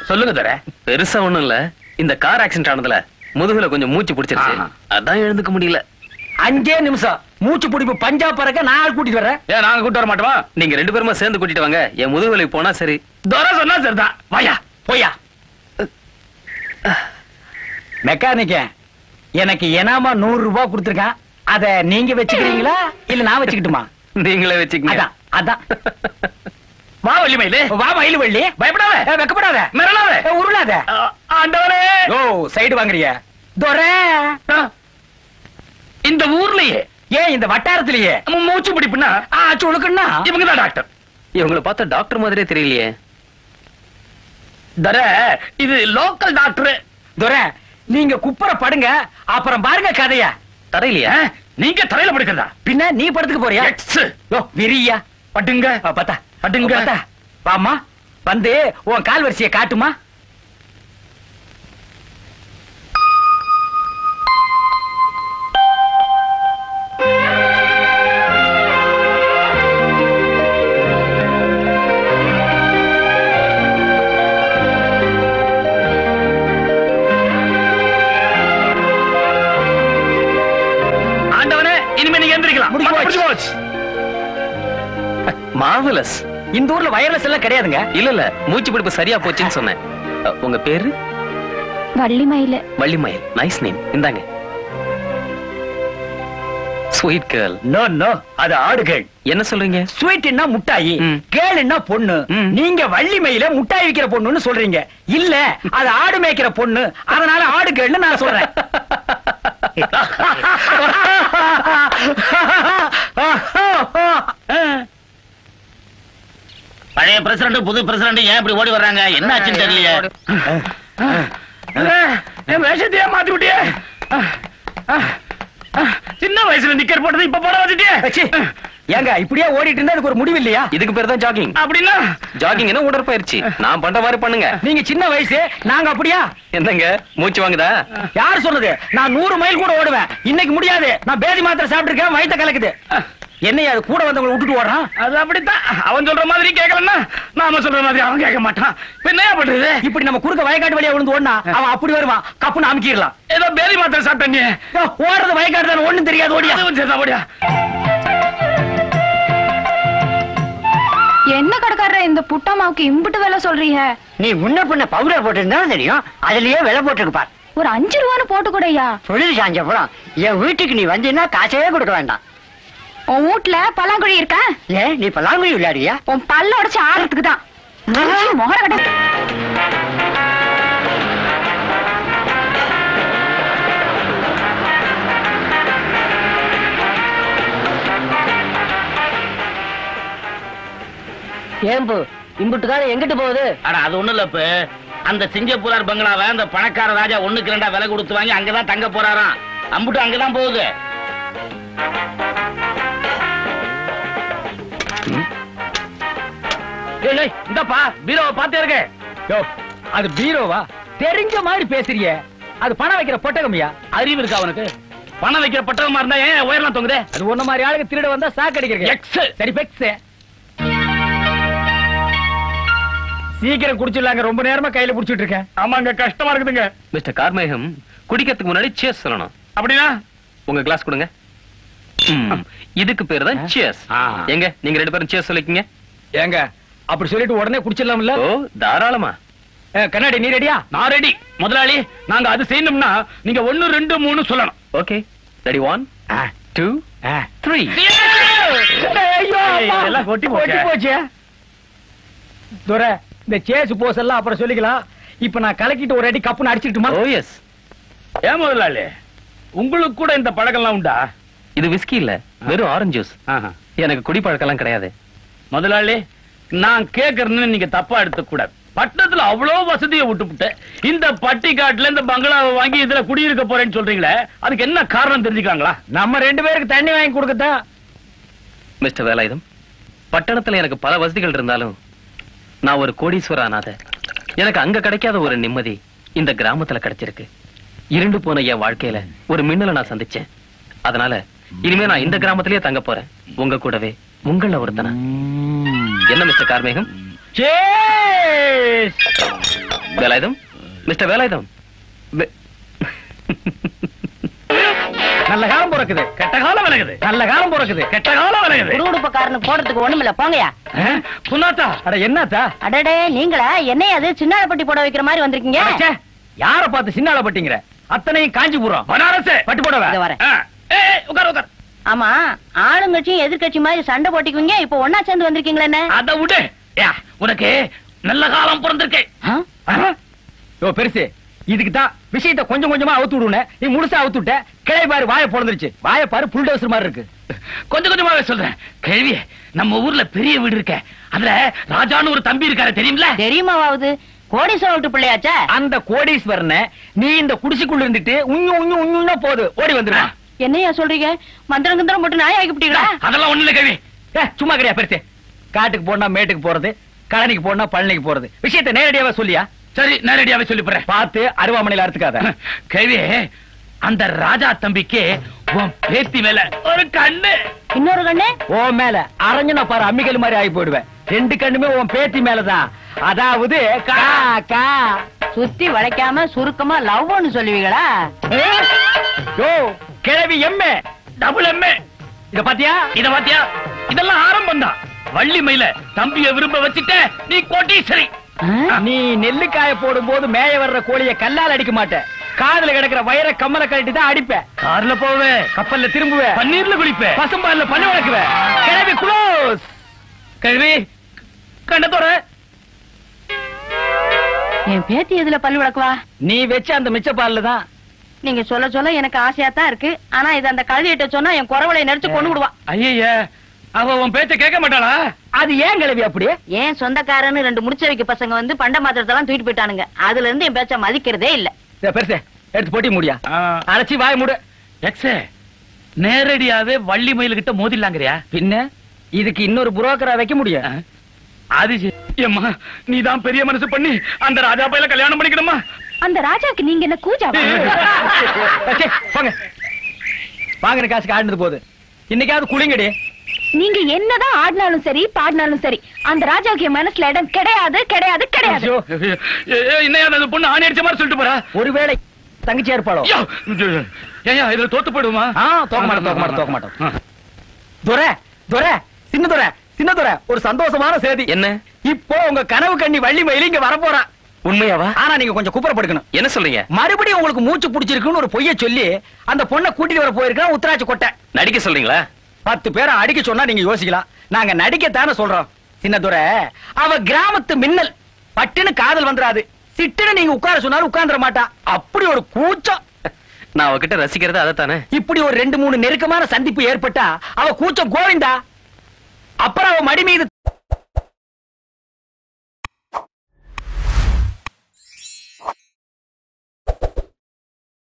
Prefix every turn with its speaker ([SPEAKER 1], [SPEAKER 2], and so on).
[SPEAKER 1] சொல்லுங்க தர
[SPEAKER 2] பெருசா ஒண்ணும் இல்ல இந்த கார் ஆக்சிடென்ட் ஆனதுல முதுகுல கொஞ்சம் மூச்சு பிடிச்சிருச்சு
[SPEAKER 1] ஆஹா.
[SPEAKER 2] அதான் எழுந்துக்க முடியல
[SPEAKER 3] அஞ்சே நிமிஷம் மூச்சு பிடிப்பு பஞ்சாப் பறக்க நான் ஆள் கூட்டிட்டு வர்றேன்
[SPEAKER 1] ஏன் நாங்க கூட்டு வர மாட்டோமா
[SPEAKER 2] நீங்க ரெண்டு பேருமா சேர்ந்து கூட்டிட்டு வாங்க என் முதுகுலைக்கு போனா சரி
[SPEAKER 1] துரை சொன்னா சரிதான் வாயா
[SPEAKER 3] போயா மெக்கானிக்க எனக்கு எனாமா நூறு ரூபாய் கொடுத்துருக்கான் அத நீங்க வச்சுக்கிறீங்களா இல்ல நான் வச்சுக்கிட்டுமா
[SPEAKER 2] நீங்களே வச்சுக்கங்க
[SPEAKER 3] அதான் அதான்
[SPEAKER 1] வா வள்ளிமயிலு
[SPEAKER 3] வா மயில் வள்ளி
[SPEAKER 1] பயப்படாத
[SPEAKER 3] ஏ, வெக்கப்படாத
[SPEAKER 1] மிரளாத
[SPEAKER 3] ஏ, உருளாத
[SPEAKER 1] ஆ, ஆண்டவரே
[SPEAKER 3] ஓ சைடு வாங்குறிய துரை
[SPEAKER 1] ஆ, இந்த ஊர்லயே
[SPEAKER 3] ஏன் இந்த வட்டாரத்திலேயே
[SPEAKER 1] நம்ம மூச்சு பிடிப்புன்னா
[SPEAKER 3] ஆ சுழுக்குன்னா
[SPEAKER 1] இவங்க தான் டாக்டர்
[SPEAKER 2] இவங்கள பார்த்தா டாக்டர் மாதிரியே தெரியலையே
[SPEAKER 1] தர இது லோக்கல் டாக்டர்
[SPEAKER 3] துரை நீங்க குப்புற படுங்க அப்புறம் பாருங்க கதைய
[SPEAKER 2] தரையிலையா
[SPEAKER 1] நீங்க தலையில படுக்கிறதா
[SPEAKER 3] பின்ன நீ படத்துக்கு போறியா
[SPEAKER 1] எக்ஸ்
[SPEAKER 3] யோ விரியா
[SPEAKER 1] பட்டுங்க
[SPEAKER 3] ஆ, பார்த்தா
[SPEAKER 1] அட்டுங்க.
[SPEAKER 3] பார்த்தா வாமா வந்து உன் கால் வரிசையை காட்டுமா
[SPEAKER 1] ஆண்டவனே இனிமே நீங்க எந்திரிக்கலாம்
[SPEAKER 3] முடிஞ்சு
[SPEAKER 1] மத்த
[SPEAKER 3] போச்சு.
[SPEAKER 1] போச்சு
[SPEAKER 2] மார்வலஸ்
[SPEAKER 3] இந்த ஊர்ல வயர்லெஸ் எல்லாம் கிடையாதுங்க
[SPEAKER 2] இல்ல இல்ல மூச்சு பிடிப்பு சரியா போச்சுன்னு சொன்னேன் அ, உங்க பேரு
[SPEAKER 4] வள்ளிமயில
[SPEAKER 2] வள்ளிமயில் நைஸ் நேம் இந்தாங்க ஸ்வீட் கேர்ள்
[SPEAKER 3] நோ நோ அது ஆடுகள்
[SPEAKER 2] என்ன சொல்றீங்க
[SPEAKER 3] ஸ்வீட்னா முட்டாயி
[SPEAKER 2] ம்.
[SPEAKER 3] கேளுன்னா பொண்ணு
[SPEAKER 2] ம்.
[SPEAKER 3] நீங்க வள்ளி மயில முட்டாய் விக்கிற பொண்ணுன்னு சொல்றீங்க இல்ல அது ஆடு மேய்க்கிற பொண்ணு அதனால ஆடுகள்னு நான் சொல்றேன்
[SPEAKER 5] பழைய பிரசிடண்ட் புது பிரசிடண்ட் ஏன் இப்படி ஓடி வர்றாங்க என்ன ஆச்சுன்னு தெரியலையே
[SPEAKER 1] என் வேஷத்தையே மாத்தி விட்டியே சின்ன வயசுல நிக்கர் போட்டது இப்ப போட
[SPEAKER 3] ச்சீ.
[SPEAKER 1] வச்சுட்டே
[SPEAKER 3] ஏங்க இப்படியே ஓடிட்டு இருந்தா அதுக்கு ஒரு முடிவு இல்லையா
[SPEAKER 2] இதுக்கு பேர் தான் ஜாகிங்
[SPEAKER 1] அப்படின்னா
[SPEAKER 2] ஜாகிங் என்ன உடற்பயிற்சி நான் பண்ற மாதிரி பண்ணுங்க
[SPEAKER 3] நீங்க சின்ன வயசு நாங்க அப்படியா
[SPEAKER 2] என்னங்க மூச்சு வாங்குதா
[SPEAKER 3] யார் சொன்னது நான் நூறு மைல் கூட ஓடுவேன் இன்னைக்கு முடியாது நான் பேதி மாத்திரை சாப்பிட்டிருக்கேன் வயித்த கலக்குது என்னையா அது கூட வந்தவங்களை விட்டுட்டு ஓடுறான்
[SPEAKER 1] அது அப்படித்தான் அவன் சொல்ற மாதிரி கேட்கலன்னா நாம சொல்ற மாதிரி அவன் கேட்க மாட்டான் இப்ப என்ன பண்றது
[SPEAKER 3] இப்படி நம்ம குறுக்க வயக்காட்டு வழியா விழுந்து ஓடினா அவன் அப்படி வருவான் கப்புன்னு அமுக்கிடலாம்
[SPEAKER 1] ஏதோ பேரி மாத்திரை சாப்பிட்ட நீ
[SPEAKER 3] ஏய், ஓடுறது வயக்காட்டு தானே ஒண்ணும் தெரியாது ஓடியா
[SPEAKER 1] அதுவும் சரிதான், ஓடியா
[SPEAKER 4] என்ன கடைக்காரர் இந்த புட்டமாவுக்கு இம்புட்டு விலை சொல்றீங்க
[SPEAKER 6] நீ முன்ன பின்ன பவுடர் போட்டிருந்தா தெரியும் அதுலயே விலை போட்டிருக்கு பார்
[SPEAKER 4] ஒரு அஞ்சு ரூபான்னு போட்டு கூடயா
[SPEAKER 6] தொழில் சாஞ்சப்புறம் என் வீட்டுக்கு நீ வந்தீங்கன்னா காசையே கொடுக்க வேண்டாம்
[SPEAKER 4] உன் வீட்டுல பல்லாங்குழி இருக்கா
[SPEAKER 6] ஏன் நீ பல்லாங்குழி விளையாடுறியா
[SPEAKER 4] உன் பல்ல உடைச்சு ஆடுறதுக்கு தான் முகர கடை
[SPEAKER 6] ஏம்பு இம்புட்டுக்கார எங்கிட்டு போகுது
[SPEAKER 5] அட அது ஒண்ணு இல்ல இப்ப அந்த சிங்கப்பூரார் பங்களாவை அந்த பணக்கார ராஜா ஒண்ணுக்கு ரெண்டா விலை கொடுத்து வாங்கி அங்கதான் தங்க போறாராம் அம்புட்டு அங்கதான் போகுது
[SPEAKER 1] ஏய், ஏய், இந்தாப்பா பீரோவை பாத்தே இருக்க
[SPEAKER 3] யோ அது பீரோவா தெரிஞ்ச மாதிரி பேசுறியே அது பணம் வைக்கிற பொட்டகம்யா
[SPEAKER 1] அறிவு இருக்கா அவனுக்கு பணம் வைக்கிற பட்டவமா இருந்தா ஏன் உயரலாம் தொங்குதே
[SPEAKER 3] அது ஒண்ணு மாதிரி ஆளுங்க திருட வந்தா சாக்கு அடிக்கிறீங்க
[SPEAKER 1] எக்ஸ்
[SPEAKER 3] சரி பெக்ஸ் சீக்கிரம் குடிச்சிடலாங்க ரொம்ப நேரமா கையில புடிச்சிட்டு இருக்கேன்
[SPEAKER 1] ஆமாங்க கஷ்டமா இருக்குதுங்க
[SPEAKER 2] மிஸ்டர் கார்மேகம் குடிக்கிறதுக்கு முன்னாடி சேஸ் சொல்லணும்
[SPEAKER 1] அப்படின்னா
[SPEAKER 2] உங்க கிளாஸ் கொடுங்க ம், இதுக்கு பேர் தான் சேஸ்
[SPEAKER 1] ஆ.
[SPEAKER 2] எங்க நீங்க ரெண்டு பேரும் சேஸ் சொல்லிக்கீங்க
[SPEAKER 3] ஏங்க அப்படி சொல்லிட்டு உடனே குடிச்சிடலாம்ல
[SPEAKER 2] ஓ தாராளமா
[SPEAKER 3] ஏ, கண்ணாடி நீ ரெடியா
[SPEAKER 1] நான் ரெடி முதலாளி நாங்க அது செய்யணும்னா நீங்க ஒண்ணு ரெண்டு மூணு சொல்லணும்
[SPEAKER 2] okay ready one two three
[SPEAKER 3] ஐயோ, அப்பா.
[SPEAKER 1] எல்லாம் கொட்டி போச்சே.
[SPEAKER 3] கொட்டி போச்சே துரை இந்த சேஸ் போஸ் எல்லாம் அப்புறம் சொல்லிக்கலாம் இப்ப நான் கலக்கிட்டு ஒரு அடி கப்புன்னு அடிச்சிட்டுமா
[SPEAKER 2] ஓ எஸ்
[SPEAKER 1] ஏன் முதலாளி உங்களுக்கு கூட இந்த பழக்கம்லாம் உண்டா
[SPEAKER 2] இது விஸ்கி இல்ல வெறும் ஆரஞ்சு ஜூஸ் எனக்கு குடிப்பழக்கம்லாம் கிடையாது
[SPEAKER 1] முதலாளி நான் கேக்குறேன்னு நீங்க தப்பா எடுத்துக்க கூடாது பட்டணத்துல அவ்வளவு வசதியை விட்டுப்புட்டு இந்த பட்டிக்காட்டுல இந்த பங்களாவை வாங்கி இதுல குடியிருக்க போறேன்னு சொல்றீங்களே அதுக்கு என்ன காரணம் தெரிஞ்சுக்காங்களா
[SPEAKER 3] நம்ம ரெண்டு பேருக்கு தண்ணி வாங்கி கொடுக்கத்தான்
[SPEAKER 2] மிஸ்டர் வேலாயுதம் பட்டணத்துல எனக்கு பல வசதிகள் இருந்தாலும் நான் ஒரு கோடீஸ்வர அனாதை எனக்கு அங்க கிடைக்காத ஒரு நிம்மதி இந்த கிராமத்துல கிடைச்சிருக்கு இருண்டு போன என் வாழ்க்கையில ஒரு மின்னலை நான் சந்திச்சேன் அதனால இனிமே நான் இந்த கிராமத்திலேயே தங்க போறேன் உங்க கூடவே உங்கள ஒருத்தனா என்ன மிஸ்டர் கார்மேகம்
[SPEAKER 3] சேஸ்
[SPEAKER 2] வேலாயுதம் மிஸ்டர் வேலாயுதம் வே-
[SPEAKER 3] நல்ல காலம் பிறக்குது
[SPEAKER 1] கெட்ட காலம் விலகுது
[SPEAKER 3] நல்ல காலம் பிறக்குது
[SPEAKER 1] கெட்ட காலம் விலகுது
[SPEAKER 6] குடுகுடுப்பக்காரனுக்கு போடுறதுக்கு ஒண்ணுமில்ல போங்கயா
[SPEAKER 1] புண்ணாத்தா
[SPEAKER 3] அட என்னத்தா
[SPEAKER 6] அடடே நீங்களா என்னைய அது சின்னாளப்பட்டி போட வைக்கிற மாதிரி வந்திருக்கீங்க
[SPEAKER 3] அடச்சே, யார பார்த்து சின்னால பட்டிங்கிற அத்தனையும் காஞ்சிபுரம்
[SPEAKER 1] பனாரஸ்
[SPEAKER 3] பட்டு போடவ
[SPEAKER 6] இதோ வரேன்
[SPEAKER 1] ஆ, ஏய், உட்கார் உட்கார்
[SPEAKER 6] ஆமா ஆளுங்கட்சியும் எதிர்க்கட்சி மாதிரி சண்டை போட்டிக்குவீங்க இப்ப ஒன்னா சேர்ந்து வந்திருக்கீங்களே என்ன
[SPEAKER 1] அத விடு யா, உனக்கு நல்ல காலம் பிறந்திருக்கு
[SPEAKER 6] ஆ?
[SPEAKER 3] யோ பெருசு இதுக்கு தான் விஷயத்தை கொஞ்சம் கொஞ்சமா அவுத்து விடுனேன் நீ முழுசா அவுத்து விட்ட கிளை பாரு வாயை பொழந்துருச்சு வாயை பாரு புல்டோசர் மாதிரி இருக்கு
[SPEAKER 1] கொஞ்சம் கொஞ்சமாவே சொல்றேன் கேள்வி நம்ம ஊர்ல பெரிய வீடு இருக்க அதுல ராஜான்னு ஒரு தம்பி இருக்காரு தெரியுமில
[SPEAKER 6] தெரியுமாவாவது கோடீஸ்வரம் விட்டு பிள்ளையாச்சா
[SPEAKER 3] அந்த கோடீஸ்வரனை நீ இந்த குடிசைக்குள்ள இருந்துட்டு உண்ணு உண்ணு உண்ணுன்னா போது ஓடி வந்துருவான்
[SPEAKER 6] என்னையா சொல்றீங்க மந்திரம் கிந்திரம் போட்டு நாய் ஆக்கிவிட்டீங்களா
[SPEAKER 1] அதெல்லாம் ஒண்ணு இல்ல கேள்வி
[SPEAKER 3] ஏ, சும்மா கிடையா பெருசு காட்டுக்கு போனா மேட்டுக்கு போறது கழனிக்கு போனா பழனிக்கு போறது விஷயத்தை நேரடியாவே சொல்லியா
[SPEAKER 1] சரி நேரடியாவே சொல்லி போறேன்
[SPEAKER 3] பார்த்து அருவாமனையில அறுத்துக்காத
[SPEAKER 1] கேள்வி அந்த ராஜா தம்பிக்கு உன் பேத்தி மேல ஒரு கண்ணு
[SPEAKER 6] இன்னொரு கண்ணு
[SPEAKER 3] ஓ மேல அரஞ்சனா பாரு அம்மிக்கல் மாதிரி ஆகி போயிடுவேன் ரெண்டு கண்ணுமே உன் பேத்தி மேலதான் அதாவது கா கா
[SPEAKER 6] சுத்தி வளைக்காம சுருக்கமா லவ்னு சொல்லுவீங்களா
[SPEAKER 3] யோ கிழவி எம்மே
[SPEAKER 1] டபுள் எம்ஏ
[SPEAKER 3] இத பாத்தியா
[SPEAKER 1] இத பாத்தியா இதெல்லாம் ஆரம்பம் தான் வள்ளி மயில தம்பிய விரும்ப வச்சுட்ட நீ கோட்டீஸ்வரி
[SPEAKER 3] நீ நெல்லுக்காய போடும் போது மேய வர்ற கோழிய கல்லால் அடிக்க மாட்ட காதுல கிடக்குற வயிற கம்மல கழட்டி தான் அடிப்ப
[SPEAKER 1] கார்ல போவே
[SPEAKER 3] கப்பல்ல திரும்புவ
[SPEAKER 1] பன்னீர்ல குளிப்ப
[SPEAKER 3] பசும்பால்ல பண்ணி வளர்க்குவ கிழவி குளோஸ்
[SPEAKER 1] கேள்வி கண்ணத்தோட
[SPEAKER 6] என் பேத்தி எதுல பல்லு விளக்குவா
[SPEAKER 3] நீ வச்ச அந்த மிச்ச பால்ல தான்
[SPEAKER 6] நீங்க சொல்ல சொல்ல எனக்கு ஆசையா தான் இருக்கு ஆனா இது அந்த கழுதிட்ட சொன்னா என் குறவளை நெரிச்சு கொண்டு விடுவா
[SPEAKER 1] ஐய அவ உன் பேச்ச கேட்க மாட்டாளா
[SPEAKER 3] அது ஏன் கிழவி அப்படி
[SPEAKER 6] ஏன் சொந்தக்காரன்னு ரெண்டு முடிச்ச வைக்க பசங்க வந்து பண்ட மாத்திரத்தெல்லாம் தூக்கிட்டு போயிட்டானுங்க அதுல இருந்து என் பேச்ச மதிக்கிறதே இல்ல
[SPEAKER 3] இத பெருசே எடுத்து போட்டி முடியா
[SPEAKER 1] ஆ.
[SPEAKER 3] அரைச்சி வாய் மூடு
[SPEAKER 1] எக்ஸே நேரடியாவே வள்ளி மயில் கிட்ட மோதிடலாங்கறியா
[SPEAKER 3] பின்ன இதுக்கு இன்னொரு புரோக்கரா வைக்க முடியும்
[SPEAKER 1] அது சரி. ஏம்மா நீதான் பெரிய மனசு பண்ணி அந்த ராஜா பையில கல்யாணம் பண்ணிக்கணுமா
[SPEAKER 4] அந்த ராஜாக்கு நீங்க என்ன கூஜாவா
[SPEAKER 3] சே, போங்க வாங்கின காசுக்கு ஆடுனது போகுது இன்னைக்காவது குளிங்கடி
[SPEAKER 4] நீங்க என்னதான் ஆடினாலும் சரி பாடினாலும் சரி அந்த ராஜாவுக்கு என் மனசுல இடம் கிடையாது கிடையாது கிடையாது
[SPEAKER 3] ஐயோ,
[SPEAKER 1] என்னையா அந்த பொண்ணு ஆணி அடிச்ச மாதிரி சொல்லிட்டு போறா
[SPEAKER 3] ஒருவேளை தங்கச்சியா இருப்பாளோ
[SPEAKER 1] ஐயோ, ஏய்யா இதுல தோத்து போயிடுமா
[SPEAKER 3] ஆ, தோக்க மாட்டோம், தோக்க மாட்டோம், தோக்க மாட்டோம். துரை துரை சின்ன துரை சின்ன துரை ஒரு சந்தோஷமான செய்தி
[SPEAKER 2] என்ன
[SPEAKER 3] இப்போ உங்க கனவு கண்ணி வள்ளி மயில இங்க வரப்போறா
[SPEAKER 2] உண்மையாவா
[SPEAKER 3] ஆனா நீங்க கொஞ்சம் குப்புறப்படுக்கணும்
[SPEAKER 2] என்ன சொல்றீங்க
[SPEAKER 3] மறுபடியும் உங்களுக்கு மூச்சு பிடிச்சிருக்குன்னு ஒரு பொய்ய சொல்லி அந்த பொண்ணை கூட்டிட்டு வர போயிருக்கா உத்தராட்சி கொட்டை
[SPEAKER 2] நடிக்க சொல்றீங்களா
[SPEAKER 3] பத்து பேரை அடிக்க சொன்னா நீங்க யோசிக்கலாம் நாங்க நடிக்கத்தானே சொல்றோம் சின்னதுரை அவ கிராமத்து மின்னல் பட்டுன்னு காதல் வந்துராது சிட்டுன்னு நீங்க உட்கார சொன்னாலும் உட்கார்ந்துட மாட்டா அப்படி ஒரு கூச்சம்
[SPEAKER 2] நான் அவகிட்ட ரசிக்கிறது அதைத்தானே
[SPEAKER 3] இப்படி ஒரு ரெண்டு மூணு நெருக்கமான சந்திப்பு ஏற்பட்டா அவ கூச்சம் கோவிந்தா அப்புறம் அவ மடி மீது